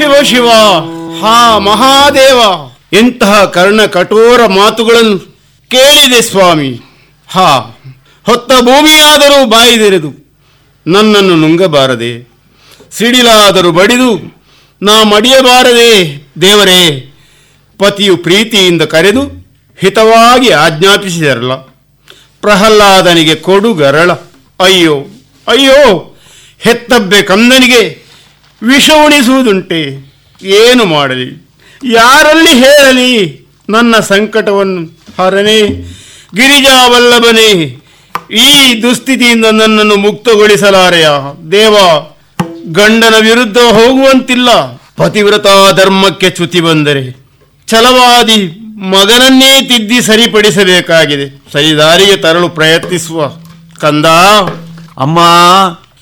ಶಿವ ಶಿವ ಹಾ ಮಹಾದೇವ ಇಂತಹ ಕರ್ಣ ಕಠೋರ ಮಾತುಗಳನ್ನು ಕೇಳಿದೆ ಸ್ವಾಮಿ ಹಾ ಹೊತ್ತ ಭೂಮಿಯಾದರೂ ಬಾಯಿದೆರೆದು ನನ್ನನ್ನು ನುಂಗಬಾರದೆ ಸಿಡಿಲಾದರೂ ಬಡಿದು ನಾ ಮಡಿಯಬಾರದೆ ದೇವರೇ ಪತಿಯು ಪ್ರೀತಿಯಿಂದ ಕರೆದು ಹಿತವಾಗಿ ಆಜ್ಞಾಪಿಸಿದರಲ್ಲ ಪ್ರಹ್ಲಾದನಿಗೆ ಕೊಡು ಗರಳ ಅಯ್ಯೋ ಅಯ್ಯೋ ಹೆತ್ತಬ್ಬೆ ಕಂದನಿಗೆ ವಿಷ ಉಣಿಸುವುದುಂಟೆ ಏನು ಮಾಡಲಿ ಯಾರಲ್ಲಿ ಹೇಳಲಿ ನನ್ನ ಸಂಕಟವನ್ನು ಹರನೇ ಗಿರಿಜಾವಲ್ಲಭನೇ ಈ ದುಸ್ಥಿತಿಯಿಂದ ನನ್ನನ್ನು ಮುಕ್ತಗೊಳಿಸಲಾರೆಯ ದೇವ ಗಂಡನ ವಿರುದ್ಧ ಹೋಗುವಂತಿಲ್ಲ ಪತಿವ್ರತ ಧರ್ಮಕ್ಕೆ ಚ್ಯುತಿ ಬಂದರೆ ಛಲವಾದಿ ಮಗನನ್ನೇ ತಿದ್ದಿ ಸರಿಪಡಿಸಬೇಕಾಗಿದೆ ಸರಿದಾರಿಗೆ ತರಲು ಪ್ರಯತ್ನಿಸುವ ಕಂದ ಅಮ್ಮ